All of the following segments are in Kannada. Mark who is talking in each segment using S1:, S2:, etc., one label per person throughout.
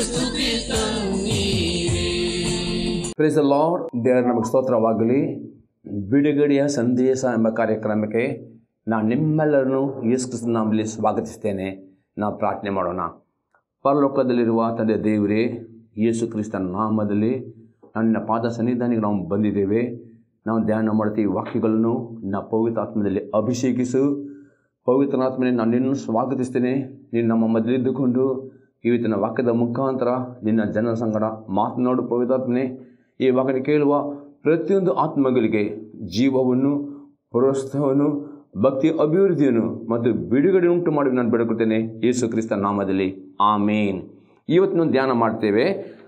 S1: ಸ್ತುತಿ ತನ್ನೀರೇ
S2: ಪ್ರೇಸ್ ದ ಲಾರ್ಡ್ ದೇವರ ನಮಗೆ ಸ್ತೋತ್ರವಾಗಲಿ ಬಿಡುಗಡೆಯ ಸಂದೇಶ ಎಂಬ ಕಾರ್ಯಕ್ರಮಕ್ಕೆ ನಾನು ನಿಮ್ಮೆಲ್ಲರನ್ನು ಯೇಸು ಕ್ರಿಸ್ತನ ನಾಮದಲ್ಲಿ ಸ್ವಾಗತಿಸ್ತೇನೆ ನಾವು ಪ್ರಾರ್ಥನೆ ಮಾಡೋಣ ಪರಲೋಕದಲ್ಲಿರುವ ತಂದೆ ದೇವರೇ ಯೇಸು ಕ್ರಿಸ್ತನ ನಾಮದಲ್ಲಿ ನನ್ನ ಪಾದ ಸನ್ನಿಧಾನಿಗೆ ನಾವು ಬಂದಿದ್ದೇವೆ ನಾವು ಧ್ಯಾನ ಮಾಡ್ತೀವಿ ವಾಕ್ಯಗಳನ್ನು ನಿನ್ನ ಪವಿತ್ರಾತ್ಮದಲ್ಲಿ ಅಭಿಷೇಕಿಸು ಪವಿತ್ರಾತ್ಮನೇ ನಾನು ನಿನ್ನನ್ನು ಸ್ವಾಗತಿಸ್ತೇನೆ ನೀನು ನಮ್ಮ ಮೊದಲಿದ್ದುಕೊಂಡು ಇವತ್ತಿನ ವಾಕ್ಯದ ಮುಖಾಂತರ ನಿನ್ನ ಜನರ ಸಂಗಡ ಮಾತನಾಡು ಪವಿತ್ರಾತ್ಮನೆ ಈ ವಾಕ್ಯ ಕೇಳುವ ಪ್ರತಿಯೊಂದು ಆತ್ಮಗಳಿಗೆ ಜೀವವನ್ನು ಪ್ರೋತ್ಸಾಹವನ್ನು ಭಕ್ತಿ ಅಭಿವೃದ್ಧಿಯನ್ನು ಮತ್ತು ಬಿಡುಗಡೆ ಉಂಟು ಮಾಡಿ ನಾನು ಬೇಡಿಕೊಳ್ತೇನೆ ಯೇಸು ಕ್ರಿಸ್ತ ನಾಮದಲ್ಲಿ ಆಮೇನ್ ಇವತ್ತು ನಾವು ಧ್ಯಾನ ಮಾಡ್ತೇವೆ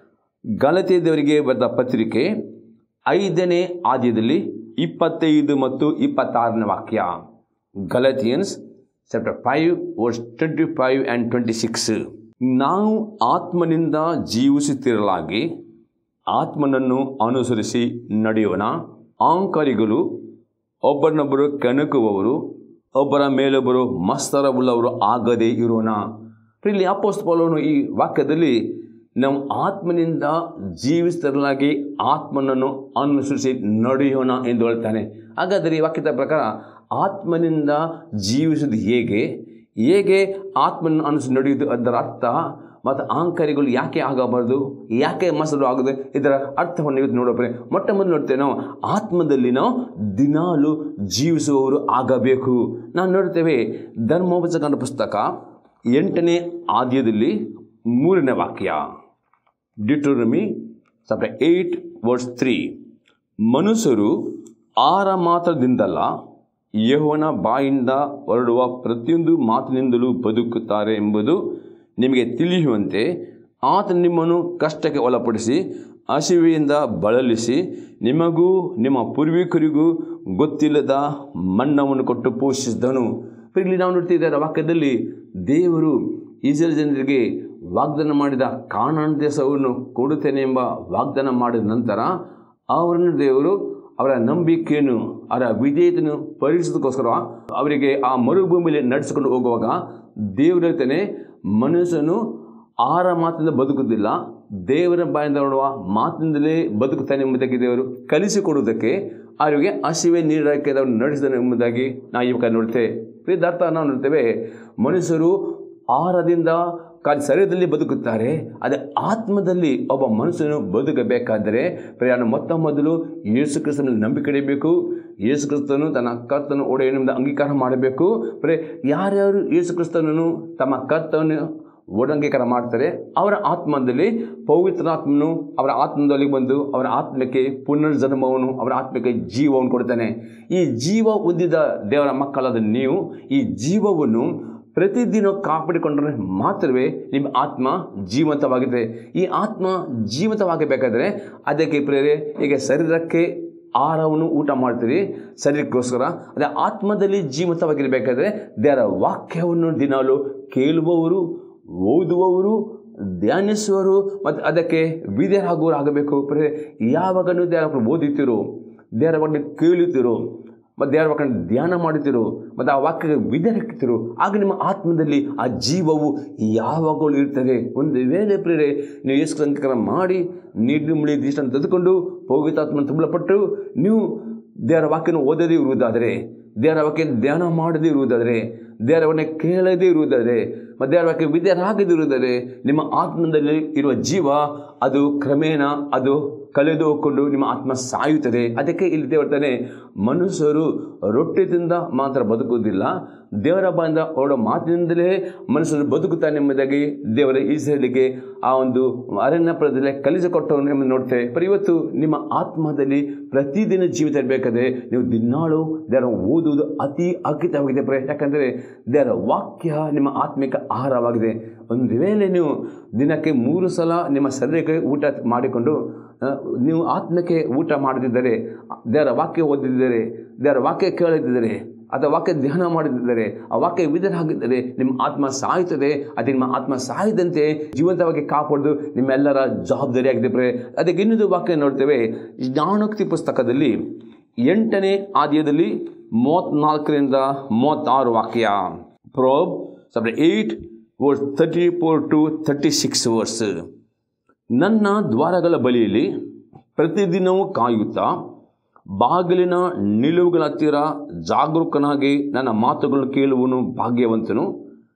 S2: ಗಲತೆ ದೇವರಿಗೆ ಬರೆದ ಪತ್ರಿಕೆ ಐದನೇ ಆದ್ಯದಲ್ಲಿ ಇಪ್ಪತ್ತೈದು ಮತ್ತು ಇಪ್ಪತ್ತಾರನೇ ವಾಕ್ಯ Galatians chapter five verse twenty five and twenty six ನಾವು ಆತ್ಮನಿಂದ ಜೀವಿಸುತ್ತಿರಲಾಗಿ ಆತ್ಮನನ್ನು ಅನುಸರಿಸಿ ನಡೆಯೋಣ ಆಂಕರಿಗಳು ಒಬ್ಬರನ್ನೊಬ್ಬರು ಕೆಣಕುವವರು ಒಬ್ಬರ ಮೇಲೊಬ್ಬರು ಮಸ್ತರವುಳ್ಳವರು ಆಗದೇ ಇರೋಣ ಇಲ್ಲಿ ಅಪೋಸ್ತಪೌಲನು ಈ ವಾಕ್ಯದಲ್ಲಿ ನಾವು ಆತ್ಮನಿಂದ ಜೀವಿಸ್ತಿರಲಾಗಿ ಆತ್ಮನನ್ನು ಅನುಸರಿಸಿ ನಡೆಯೋಣ ಎಂದು ಹೇಳ್ತಾನೆ ಹಾಗಾದರೆ ಈ ವಾಕ್ಯದ ಪ್ರಕಾರ ಆತ್ಮನಿಂದ ಜೀವಿಸುವುದು ಹೇಗೆ ಹೇಗೆ ಆತ್ಮನ ಅನುಸರಿಸಿ ನಡೆಯುವುದು ಅದರ ಅರ್ಥ ಮತ್ತು ಆಂಕರಿಗಳು ಯಾಕೆ ಆಗಬಾರ್ದು ಯಾಕೆ ಮಸರು ಆಗದೆ ಇದರ ಅರ್ಥವನ್ನು ಇವತ್ತು ನೋಡೋಪ್ರೆ ಮೊಟ್ಟ ಮೊದಲು ನೋಡ್ತೇವೆ ನಾವು ಆತ್ಮದಲ್ಲಿ ನಾವು ದಿನಾಲು ಜೀವಿಸುವವರು ಆಗಬೇಕು ನಾವು ನೋಡ್ತೇವೆ ಧರ್ಮೋಪಚಕನ ಪುಸ್ತಕ ಎಂಟನೇ ಆದ್ಯದಲ್ಲಿ ಮೂರನೇ ವಾಕ್ಯ Deuteronomy chapter eight verse three ಮನುಷ್ಯರು ಆರ ಮಾತ್ರದಿಂದಲ್ಲ ಯೆಹೋವನ ಬಾಯಿಂದ ಹೊರಡುವ ಪ್ರತಿಯೊಂದು ಮಾತಿನಿಂದಲೂ ಬದುಕುತ್ತಾರೆ ಎಂಬುದು ನಿಮಗೆ ತಿಳಿಯುವಂತೆ ಆತ ನಿಮ್ಮನ್ನು ಕಷ್ಟಕ್ಕೆ ಒಳಪಡಿಸಿ ಹಸಿವೆಯಿಂದ ಬಳಲಿಸಿ ನಿಮಗೂ ನಿಮ್ಮ ಪೂರ್ವಿಕರಿಗೂ ಗೊತ್ತಿಲ್ಲದ ಮಣ್ಣವನ್ನು ಕೊಟ್ಟು ಪೋಷಿಸಿದನು ಇಲ್ಲಿ ನಾವು ನೋಡ್ತಿದ್ದಾರೆ ವಾಕ್ಯದಲ್ಲಿ ದೇವರು ಇಸ್ರೇಲ್ ಜನರಿಗೆ ವಾಗ್ದಾನ ಮಾಡಿದ ಕಾನಾನ್ ದೇಶವನ್ನು ಕೊಡುತ್ತೇನೆ ಎಂಬ ವಾಗ್ದಾನ ಮಾಡಿದ ನಂತರ ಅವರನ್ನು ದೇವರು ಅವರ ನಂಬಿಕೆಯನ್ನು ಅವರ ವಿಧೇಯತೆಯನ್ನು ಪರೀಕ್ಷಿಸೋದಕ್ಕೋಸ್ಕರ ಅವರಿಗೆ ಆ ಮರುಭೂಮಿಯಲ್ಲಿ ನಡೆಸಿಕೊಂಡು ಹೋಗುವಾಗ ದೇವರು ಹೇಳ್ತಾನೆ ಮನುಷ್ಯನು ಆಹಾರ ಮಾತಿಂದ ಬದುಕುವುದಿಲ್ಲ ದೇವರ ಬಾಯಿಂದ ನೋಡುವ ಮಾತಿನಿಂದಲೇ ಬದುಕುತ್ತಾನೆ ಎಂಬುದಾಗಿ ದೇವರು ಕಲಿಸಿಕೊಡುವುದಕ್ಕೆ ಅವರಿಗೆ ಹಸಿವೆ ನೀರಾಕಿ ಅದನ್ನು ನಡೆಸಿದನು ಎಂಬುದಾಗಿ ನಾವು ಇವಾಗ ನೋಡ್ತೇವೆ ಇದರ್ಥ ನಾವು ನೋಡ್ತೇವೆ ಮನುಷ್ಯರು ಆಹಾರದಿಂದ ಕಾಲ ಶರೀರದಲ್ಲಿ ಬದುಕುತ್ತಾರೆ ಅದೇ ಆತ್ಮದಲ್ಲಿ ಒಬ್ಬ ಮನುಷ್ಯನು ಬದುಕಬೇಕಾದರೆ ಪ್ರಯಾಣ ಮೊತ್ತ ಮೊದಲು ಯೇಸು ಕ್ರಿಸ್ತನಲ್ಲಿ ನಂಬಿಕೆ ಇಡಬೇಕು ಯೇಸು ಕ್ರಿಸ್ತನು ತನ್ನ ಕರ್ತನು ಒಡೆಯನಿಂದ ಅಂಗೀಕಾರ ಮಾಡಬೇಕು ಪ್ರೇ ಯಾರ್ಯಾರು ಯೇಸು ಕ್ರಿಸ್ತನನ್ನು ತಮ್ಮ ಕರ್ತವನ್ನು ಒಡಂಗೀಕಾರ ಮಾಡ್ತಾರೆ ಅವರ ಆತ್ಮದಲ್ಲಿ ಪವಿತ್ರಾತ್ಮನು ಅವರ ಆತ್ಮದಲ್ಲಿ ಬಂದು ಅವರ ಆತ್ಮಕ್ಕೆ ಪುನರ್ಜನ್ಮವನ್ನು ಅವರ ಆತ್ಮಕ್ಕೆ ಜೀವವನ್ನು ಕೊಡ್ತಾನೆ ಈ ಜೀವ ಹೊಂದಿದ ದೇವರ ಮಕ್ಕಳಾದ ನೀವು ಈ ಜೀವವನ್ನು ಪ್ರತಿದಿನ ಕಾಪಾಡಿಕೊಂಡ್ರೆ ಮಾತ್ರವೇ ನಿಮ್ಮ ಆತ್ಮ ಜೀವಂತವಾಗಿದೆ ಈ ಆತ್ಮ ಜೀವಂತವಾಗಬೇಕಾದ್ರೆ ಅದಕ್ಕೆ ಪ್ರೇರೆ ಈಗ ಶರೀರಕ್ಕೆ ಆಹಾರವನ್ನು ಊಟ ಮಾಡ್ತೀರಿ ಶರೀರಕ್ಕೋಸ್ಕರ ಅದೇ ಆತ್ಮದಲ್ಲಿ ಜೀವಂತವಾಗಿರಬೇಕಾದ್ರೆ ದೇವರ ವಾಕ್ಯವನ್ನು ದಿನಾಲು ಕೇಳುವವರು ಓದುವವರು ಧ್ಯಾನಿಸುವರು ಮತ್ತು ಅದಕ್ಕೆ ವಿಧೇಯರಾಗುವರು ಆಗಬೇಕು ಪ್ರೇರೆ ಯಾವಾಗಲೂ ದೇವರ ಓದುತ್ತೀರೋ ದೇವರ ಬಗ್ಗೆ ಕೇಳುತ್ತೀರೋ ಮತ್ತು ದೇವರ ವಾಕ್ಯನ ಧ್ಯಾನ ಮಾಡುತ್ತೀರೋ ಮತ್ತು ಆ ವಾಕ್ಯಕ್ಕೆ ವಿಧೇಯರಾಗ್ತಿರೋ ಆಗ ನಿಮ್ಮ ಆತ್ಮದಲ್ಲಿ ಆ ಜೀವವು ಯಾವಾಗಲೂ ಇರ್ತದೆ ಒಂದು ವೇಳೆ ಪ್ರೇರೆ ನೀವು ಎಷ್ಟು ಸಂಕರ ಮಾಡಿ ನೀಡಿ ಮುಳಿ ದೃಷ್ಟನ್ನು ತೆಗೆದುಕೊಂಡು ಪವಿತ್ರಾತ್ಮನ ತುಂಬಲಪಟ್ಟು ನೀವು ದೇವರ ವಾಕ್ಯನ ಓದದೇ ಇರುವುದಾದರೆ ದೇವರ ವಾಕ್ಯ ಧ್ಯಾನ ಮಾಡದೇ ಇರುವುದಾದರೆ ದೇವರವನ್ನೇ ಕೇಳದೇ ಇರುವುದಾದರೆ ಮತ್ತು ದೇವರ ವಾಕ್ಯ ವಿದ್ಯಾರಾಗದಿರುವುದಾದರೆ ನಿಮ್ಮ ಆತ್ಮದಲ್ಲಿ ಇರುವ ಜೀವ ಅದು ಕ್ರಮೇಣ ಅದು ಕಳೆದು ಹೋಗ್ಕೊಂಡು ನಿಮ್ಮ ಆತ್ಮ ಸಾಯುತ್ತದೆ ಅದಕ್ಕೆ ಇಲ್ಲಿ ದೇವರ್ತಾನೆ ಮನುಷ್ಯರು ರೊಟ್ಟಿ ತಿಂದ ಮಾತ್ರ ಬದುಕುವುದಿಲ್ಲ ದೇವರ ಬಾಯಿಂದ ಹೊರಡೋ ಮಾತಿನಿಂದಲೇ ಮನುಷ್ಯರು ಬದುಕುತ್ತಾನೆ ಎಂಬುದಾಗಿ ದೇವರ ಈಸಲಿಗೆ ಆ ಒಂದು ಅರಣ್ಯ ಪ್ರದೇಶದಲ್ಲಿ ಕಲಿಸಿಕೊಟ್ಟವನು ಎಂಬುದು ನೋಡ್ತೇವೆ ਪਰ ಇವತ್ತು ನಿಮ್ಮ ಆತ್ಮದಲ್ಲಿ ಪ್ರತಿದಿನ ಜೀವಿತ ಇರಬೇಕಾದ್ರೆ ನೀವು ದಿನಾಳು ದೇವರ ಓದುವುದು ಅತಿ ಅಗತ್ಯವಾಗಿದೆ ಪ್ರ ಯಾಕಂದರೆ ದೇವರ ವಾಕ್ಯ ನಿಮ್ಮ ಆತ್ಮಿಕ ಆಹಾರವಾಗಿದೆ ಒಂದು ವೇಳೆ ನೀವು ದಿನಕ್ಕೆ ಮೂರು ಸಲ ನಿಮ್ಮ ಶರೀರಕ್ಕೆ ಊಟ ಮಾಡಿಕೊಂಡು ಆ, ನೀವು ಆತ್ಮಕ್ಕೆ ಊಟ ಮಾಡದಿದ್ದರೆ ದೇವರ ವಾಕ್ಯ ಓದಿದ್ದರೆ ದೇವರ ವಾಕ್ಯ ಕೇಳದಿದ್ದರೆ ಅಥವಾ ವಾಕ್ಯ ಧ್ಯಾನ ಮಾಡಿದ್ದರೆ ಆ ವಾಕ್ಯ ವಿಧರಾಗಿದ್ದರೆ ನಿಮ್ಮ ಆತ್ಮ ಸಾಯುತ್ತದೆ ಅದು ನಿಮ್ಮ ಆತ್ಮ ಸಾಯದಂತೆ ಜೀವಂತವಾಗಿ ಕಾಪಾಡೋದು ನಿಮ್ಮೆಲ್ಲರ ಜವಾಬ್ದಾರಿಯಾಗಿದೆ ಪ್ರೇ ಅದಕ್ಕೆ ಇನ್ನೊಂದು ವಾಕ್ಯ ನೋಡ್ತೇವೆ ಜ್ಞಾನೋಕ್ತಿ ಪುಸ್ತಕದಲ್ಲಿ ಎಂಟನೇ ಆದ್ಯದಲ್ಲಿ ಮೂವತ್ತ್ನಾಲ್ಕರಿಂದ ಮೂವತ್ತಾರು ವಾಕ್ಯ ಪ್ರೋಬ್ ಸಬ್ಜೆಕ್ಟ್ eight verse thirty four to thirty six verse ನನ್ನ ದ್ವಾರಗಳ ಬಳಿಯಲ್ಲಿ ಪ್ರತಿದಿನವೂ ಕಾಯುತ್ತಾ ಬಾಗಿಲಿನ ನಿಲುವುಗಳ ಹತ್ತಿರ ಜಾಗರೂಕನಾಗಿ ನನ್ನ ಮಾತುಗಳನ್ನು ಕೇಳುವನು ಭಾಗ್ಯವಂತನು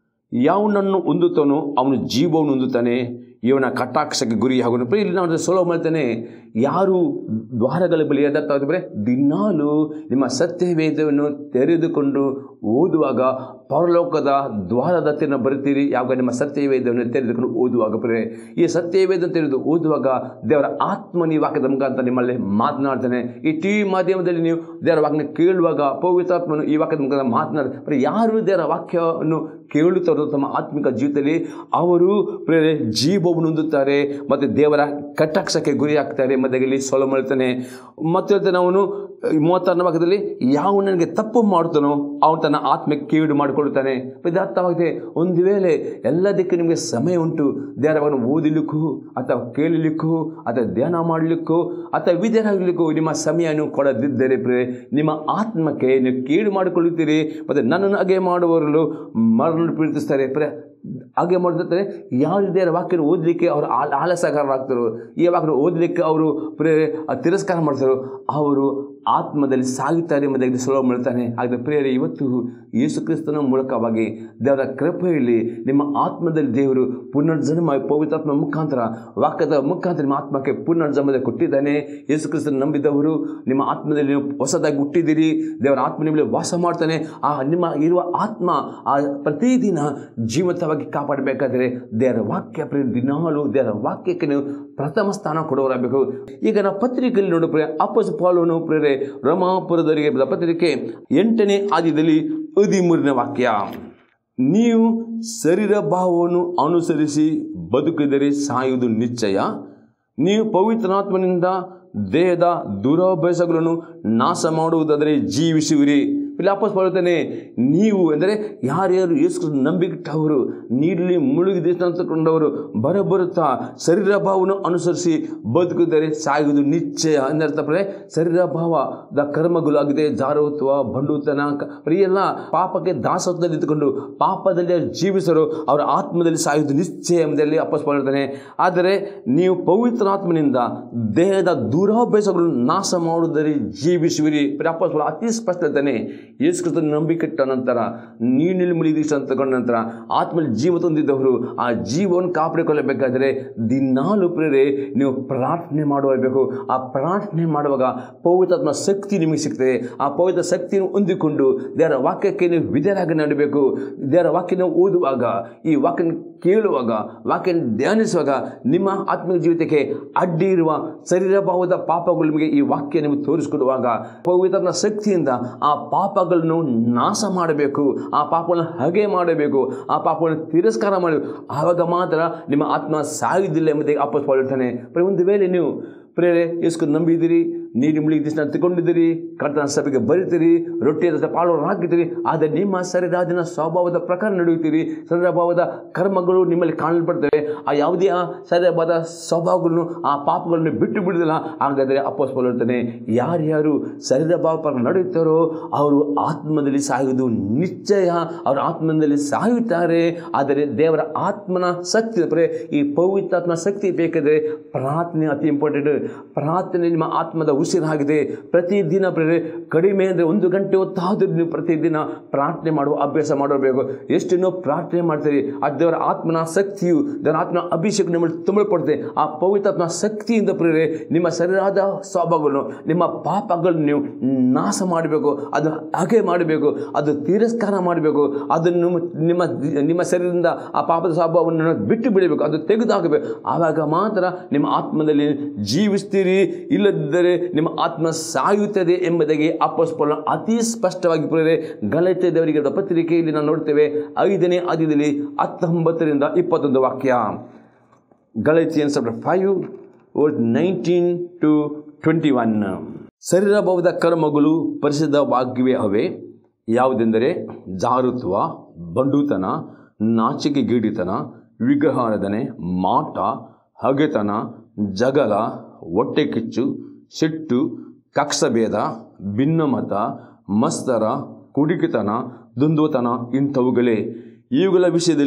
S2: ಯಾವನನ್ನು ಹೊಂದುತ್ತಾನೋ ಅವನು ಜೀವವನ್ನು ಹೊಂದುತ್ತಾನೆ ಇವನ ಕಟಾಕ್ಷಕ್ಕೆ ಗುರಿಯಾಗುವನು ಪ್ರಿಯ, ಇಲ್ಲಿ ನಾವು ಸೊಲೋ ಮಾಡ್ತಾನೆ ಯಾರು ದ್ವಾರಗಳ ಬಳಿ ಅದತ್ತಾದ್ರೆ ದಿನಾಲು ನಿಮ್ಮ ಸತ್ಯವೇದವನ್ನು ತೆರೆದುಕೊಂಡು ಓದುವಾಗ ಪರಲೋಕದ ದ್ವಾರದ ಹತ್ತಿರ ಬರ್ತೀರಿ ಯಾವಾಗ ನಿಮ್ಮ ಸತ್ಯವೇದವನ್ನು ತೆರೆದುಕೊಂಡು ಓದುವಾಗ ಪ್ರಿಯರೇ, ಈ ಸತ್ಯವೇದ ತೆರೆದು ಓದುವಾಗ ದೇವರ ಆತ್ಮ ಈ ವಾಕ್ಯದ ಮುಖಾಂತರ ನಿಮ್ಮಲ್ಲಿ ಮಾತನಾಡ್ತಾನೆ ಈ ಟಿ ವಿ ಮಾಧ್ಯಮದಲ್ಲಿ ನೀವು ದೇವರ ವಾಕ್ಯ ಕೇಳುವಾಗ ಪವಿತ್ರಾತ್ಮನು ಈ ವಾಕ್ಯದ ಮುಖಾಂತರ ಮಾತನಾಡ ಪ್ರಿಯ, ಯಾರು ದೇವರ ವಾಕ್ಯವನ್ನು ಕೇಳುತ್ತಾರೋ ತಮ್ಮ ಆತ್ಮಿಕ ಜೀವಿತದಲ್ಲಿ ಅವರು ಪ್ರೇರೆ ಜೀವವನ್ನು ಹೊಂದುತ್ತಾರೆ ಮತ್ತು ದೇವರ ಕಟಾಕ್ಷಕ್ಕೆ ಗುರಿಯಾಗ್ತಾರೆ ಮತ್ತು ಇಲ್ಲಿ ಸೊಲ ಮಾಡ್ತಾನೆ ಮತ್ತೆ ಹೇಳ್ತಾನೆ ಅವನು ಮೂವತ್ತಾರನೇ ಭಾಗದಲ್ಲಿ ಯಾವ ನನಗೆ ತಪ್ಪು ಮಾಡ್ತಾನೋ ಅವನು ತನ್ನ ಆತ್ಮಕ್ಕೆ ಕೀಡು ಮಾಡಿಕೊಳ್ಳುತ್ತಾನೆ ಇದು ಅರ್ಥವಾಗಿದೆ ಒಂದು ವೇಳೆ ಎಲ್ಲದಕ್ಕೆ ನಿಮಗೆ ಸಮಯ ಉಂಟು ದೇವರವನ್ನು ಓದಲಿಕ್ಕೂ ಅಥವಾ ಕೇಳಲಿಕ್ಕೂ ಅಥವಾ ಧ್ಯಾನ ಮಾಡಲಿಕ್ಕೂ ಅಥವಾ ವಿದ್ಯಾರಾಗಲಿಕ್ಕೂ ನಿಮ್ಮ ಸಮಯ ನೀವು ಕೊಡದಿದ್ದರೆ ಪ್ರಿಯರೇ, ನಿಮ್ಮ ಆತ್ಮಕ್ಕೆ ನೀವು ಕೀಡು ಮಾಡಿಕೊಳ್ಳುತ್ತೀರಿ ಮತ್ತು ನನ್ನನ್ನು ಹಾಗೆ ಮಾಡುವವರು ಮರಣ ಪ್ರೀತಿಸ್ತಾರೆ ಪ್ರಿಯ ಹಾಗೆ ಮಾಡಿದ್ರೆ ಯಾವ ದೇವರ ವಾಕ್ಯನ ಓದಲಿಕ್ಕೆ ಅವರು ಆಲ ಆಲಸಗಾರರಾಗ್ತಾರೋ ಈ ವಾಕ್ಯನ ಓದಲಿಕ್ಕೆ ಅವರು ಪ್ರೇರೆ ತಿರಸ್ಕಾರ ಮಾಡ್ತಾರೋ ಅವರು ಆತ್ಮದಲ್ಲಿ ಸಾಗುತ್ತಾರೆ ಎಂಬುದಾಗಿ ಸುಲಭ ಮಾಡ್ತಾನೆ ಹಾಗೆ ಪ್ರಿಯರೇ ಇವತ್ತು ಯೇಸು ಕ್ರಿಸ್ತನ ಮೂಲಕವಾಗಿ ದೇವರ ಕೃಪೆಯಲ್ಲಿ ನಿಮ್ಮ ಆತ್ಮದಲ್ಲಿ ದೇವರು ಪುನರ್ಜನ್ಮ ಪವಿತ್ರಾತ್ಮ ಮುಖಾಂತರ ವಾಕ್ಯದ ಮುಖಾಂತರ ನಿಮ್ಮ ಆತ್ಮಕ್ಕೆ ಪುನರ್ಜನ್ಮದ ಕೊಟ್ಟಿದ್ದಾನೆ ಯೇಸು ಕ್ರಿಸ್ತನ ನಂಬಿದವರು ನಿಮ್ಮ ಆತ್ಮದಲ್ಲಿ ನೀವು ಹೊಸದಾಗಿ ಹುಟ್ಟಿದ್ದೀರಿ ದೇವರ ಆತ್ಮ ನಿಮ್ಮಲ್ಲಿ ವಾಸ ಮಾಡ್ತಾನೆ ಆ ನಿಮ್ಮ ಇರುವ ಆತ್ಮ ಆ ಪ್ರತಿದಿನ ಜೀವಂತವಾಗಿ ಕಾಪಾಡಬೇಕಾದರೆ ದೇವರ ವಾಕ್ಯ ಪ್ರಿಯ ದಿನಾಲು ದೇವರ ವಾಕ್ಯಕ್ಕೆ ನೀವು ಪ್ರಥಮ ಸ್ಥಾನ ಕೊಡುವರಾಗಬೇಕು ಈಗ ನಾವು ಪತ್ರಿಕೆಯಲ್ಲಿ ನೋಡು ಪ್ರಿಯ ಅಪ್ಪಸ ಪಾಲುವನ್ನು ಪ್ರೇರೆ ರಮಾಪುರದವರಿಗೆ ಬರೆದ ಪತ್ರಿಕೆ ಎಂಟನೇ ಆದ್ಯದಲ್ಲಿ ಹದಿಮೂರನೇ ವಾಕ್ಯ ನೀವು ಶರೀರ ಭಾವವನ್ನು ಅನುಸರಿಸಿ ಬದುಕಿದರೆ ಸಾಯುವುದು ನಿಶ್ಚಯ ನೀವು ಪವಿತ್ರಾತ್ಮನಿಂದ ದೇಹದ ದುರಭ್ಯಾಸಗಳನ್ನು ನಾಶ ಮಾಡುವುದಾದರೆ ಜೀವಿಸುವಿರಿ ಇಲ್ಲಿ ವಾಪಸ್ ಬರುತ್ತಾನೆ ನೀವು ಎಂದರೆ ಯಾರ್ಯಾರು ಯೇಸು ಕ್ರಿಸ್ತನ ನಂಬಿಟ್ಟವರು ನೀರಲ್ಲಿ ಮುಳುಗಿ ಅಂತಕೊಂಡವರು ಬರಬರುತ್ತಾ ಶರೀರ ಭಾವವನ್ನು ಅನುಸರಿಸಿ ಬದುಕಿದರೆ ಸಾಯುವುದು ನಿಶ್ಚಯ ಎಂದರ್ಥ ಪ್ರೆ ಶರೀರ ಭಾವದ ಕರ್ಮಗಳಾಗಿದೆ ಜಾರತ್ವ ಬಂಡುತನ ಕ- ಈ ಎಲ್ಲ ಪಾಪಕ್ಕೆ ದಾಸತ್ವದಲ್ಲಿ ಇದ್ದುಕೊಂಡು ಪಾಪದಲ್ಲಿ ಅವ್ರು ಜೀವಿಸರು ಅವರ ಆತ್ಮದಲ್ಲಿ ಸಾಯುವುದು ನಿಶ್ಚಯ ಎಂಬುದರಲ್ಲಿ ಅಪ್ಪಸ್ ಮಾಡಿರ್ತಾನೆ ಆದರೆ ನೀವು ಪವಿತ್ರಾತ್ಮನಿಂದ ದೇಹದ ದುರಾಭ್ಯಾಸಗಳನ್ನು ನಾಶ ಮಾಡುವುದರಲ್ಲಿ ಜೀವಿಸುವಿರಿ ಅಪ್ಪಸ್ ಅತಿ ಸ್ಪಷ್ಟತಾನೆ ಯೇಸು ಕ್ರಿಸ್ತನ ನಂಬಿಕೆಟ್ಟ ನಂತರ ನೀರಿನಲ್ಲಿ ಮುಳುಗಿಸಿ ಅಂತ ತಗೊಂಡ ನಂತರ ಆತ್ಮಲ್ಲಿ ಜೀವ ತಂದಿದ್ದವರು ಆ ಜೀವವನ್ನು ಕಾಪಾಡಿಕೊಳ್ಳಬೇಕಾದರೆ ದಿನಾಲು ಪ್ರೇರೆ ನೀವು ಪ್ರಾರ್ಥನೆ ಮಾಡಬೇಕು ಆ ಪ್ರಾರ್ಥನೆ ಮಾಡುವಾಗ ಪವಿತ್ರಾತ್ಮ ಶಕ್ತಿ ನಿಮಗೆ ಸಿಗ್ತದೆ ಆ ಪವಿತ್ರ ಶಕ್ತಿಯನ್ನು ಹೊಂದಿಕೊಂಡು ದೇವರ ವಾಕ್ಯಕ್ಕೆ ನೀವು ವಿಧೇಯರಾಗಿ ನಡಬೇಕು ದೇವರ ವಾಕ್ಯನ ಓದುವಾಗ ಈ ವಾಕ್ಯನ ಕೇಳುವಾಗ ವಾಕ್ಯ ಧ್ಯಾನಿಸುವಾಗ ನಿಮ್ಮ ಆತ್ಮಿಕ ಜೀವಿತಕ್ಕೆ ಅಡ್ಡಿ ಇರುವ ಶರೀರ ಭಾವದ ಪಾಪಗಳು ನಿಮಗೆ ಈ ವಾಕ್ಯ ನಿಮಗೆ ತೋರಿಸಿಕೊಡುವಾಗ ಪವಿತ್ರನ ಶಕ್ತಿಯಿಂದ ಆ ಪಾಪಗಳನ್ನು ನಾಶ ಮಾಡಬೇಕು ಆ ಪಾಪಗಳನ್ನು ಹಾಗೆ ಮಾಡಬೇಕು ಆ ಪಾಪಗಳನ್ನು ತಿರಸ್ಕಾರ ಮಾಡಬೇಕು ಆವಾಗ ಮಾತ್ರ ನಿಮ್ಮ ಆತ್ಮ ಸಾಯುವುದಿಲ್ಲ ಎಂಬುದಾಗಿ ಅಪ್ಪಸ್ ಹೇಳ್ತಾನೆ ಒಂದು ವೇಳೆ ನೀವು ಪ್ರೇರೆ ಇಸ್ಕು ನಂಬಿದ್ದೀರಿ ನೀರು ಮುಳುಗಿ ದಿವಸ ತಗೊಂಡಿದ್ದೀರಿ ಕರ್ತನ ಸಭೆಗೆ ಬರೀತೀರಿ ರೊಟ್ಟಿ ಜೊತೆ ಪಾಲು ಹಾಕಿದ್ದೀರಿ ಆದರೆ ನಿಮ್ಮ ಶರೀರಾದಿನ ಸ್ವಭಾವದ ಪ್ರಕಾರ ನಡೆಯುತ್ತೀರಿ ಶರೀರಭಾವದ ಕರ್ಮಗಳು ನಿಮ್ಮಲ್ಲಿ ಕಾಣಲ್ಪಡ್ತವೆ ಆ ಯಾವುದೇ ಆ ಶರೀರಭಾವದ ಸ್ವಭಾವಗಳನ್ನು ಆ ಪಾಪಗಳನ್ನು ಬಿಟ್ಟು ಬಿಡುದಿಲ್ಲ ಹಾಗಾದರೆ ಅಪ್ಪಸ್ ಹೇಳ್ತಾನೆ ಯಾರ್ಯಾರು ಶರೀರಭಾವ ಪ್ರಕಾರ ನಡೆಯುತ್ತಾರೋ ಅವರು ಆತ್ಮದಲ್ಲಿ ಸಾಯುವುದು ನಿಶ್ಚಯ ಅವರು ಆತ್ಮದಲ್ಲಿ ಸಾಯುತ್ತಾರೆ ಆದರೆ ದೇವರ ಆತ್ಮನ ಶಕ್ತಿ ಅಂದರೆ ಈ ಪವಿತ್ರಾತ್ಮ ಶಕ್ತಿ ಬೇಕಾದರೆ ಪ್ರಾರ್ಥನೆ ಅತಿ ಇಂಪಾರ್ಟೆಂಟ್ ಪ್ರಾರ್ಥನೆ ನಿಮ್ಮ ಆತ್ಮದ ಉಸಿರಾಗಿದೆ ಪ್ರತಿದಿನ ಪ್ರೇರೆ ಕಡಿಮೆ ಅಂದರೆ ಒಂದು ಗಂಟೆ ಹೊತ್ತಾದರೂ ನೀವು ಪ್ರತಿದಿನ ಪ್ರಾರ್ಥನೆ ಮಾಡುವ ಅಭ್ಯಾಸ ಮಾಡಬೇಕು ಎಷ್ಟು ನೀವು ಪ್ರಾರ್ಥನೆ ಮಾಡ್ತೀರಿ ಆ ದೇವರ ಆತ್ಮನ ಶಕ್ತಿಯು ದೇವರ ಆತ್ಮನ ಅಭಿಷೇಕ ನಿಮ್ಮಲ್ಲಿ ತುಂಬಲ್ಪಡುತ್ತೆ ಆ ಪವಿತ್ರಾತ್ಮ ಶಕ್ತಿಯಿಂದ ಪ್ರೇರೆ ನಿಮ್ಮ ಶರೀರದ ಸ್ವಭಾವಗಳನ್ನು ನಿಮ್ಮ ಪಾಪಗಳನ್ನು ನೀವು ನಾಶ ಮಾಡಬೇಕು ಅದು ಹಾಗೆ ಮಾಡಬೇಕು ಅದು ತಿರಸ್ಕಾರ ಮಾಡಬೇಕು ಅದನ್ನು ನಿಮ್ಮ ನಿಮ್ಮ ಶರೀರದಿಂದ ಆ ಪಾಪದ ಸ್ವಭಾವವನ್ನು ಬಿಟ್ಟು ಬಿಡಬೇಕು ಅದು ತೆಗೆದುಹಾಕಬೇಕು ಆವಾಗ ಮಾತ್ರ ನಿಮ್ಮ ಆತ್ಮದಲ್ಲಿ ಜೀವಿಸ್ತೀರಿ ಇಲ್ಲದಿದ್ದರೆ ನಿಮ್ಮ ಆತ್ಮ ಸಾಯುತ್ತದೆ ಎಂಬುದಾಗಿ ಅಪ್ಪಸ್ಪಲ ಅತಿ ಸ್ಪಷ್ಟವಾಗಿ ಪ್ರೇರೆ ಗಲತೆ ದೇವರಿಗೆ ಬರೆದ ಪತ್ರಿಕೆಯಲ್ಲಿ ನಾವು ನೋಡ್ತೇವೆ ಐದನೇ ಆದ್ಯದಲ್ಲಿ ಹತ್ತೊಂಬತ್ತರಿಂದ ಇಪ್ಪತ್ತೊಂದು ವಾಕ್ಯ Galatian chapter five verse nineteen to twenty one ಶರೀರಭಾವದ ಕರ್ಮಗಳು ಪರಿಶುದ್ಧವಾಗಿವೆ ಅವೆ ಯಾವುದೆಂದರೆ ಜಾರುತ್ವ ಬಂಡುತನ ನಾಚಿಕೆಗೀಡಿತನ ವಿಗ್ರಹಾರಾಧನೆ ಮಾಟ ಹಗೆತನ ಜಗಳ ಹೊಟ್ಟೆ ಕಿಚ್ಚು ಸಿಟ್ಟು ಕಕ್ಷಭೇದ ಭಿನ್ನಮತ ಮಸ್ತರ ಕುಡಿಕಿತನ ದುಂದುತನ ಇಂಥವುಗಳೇ ಇವುಗಳ ವಿಷಯದಲ್ಲಿ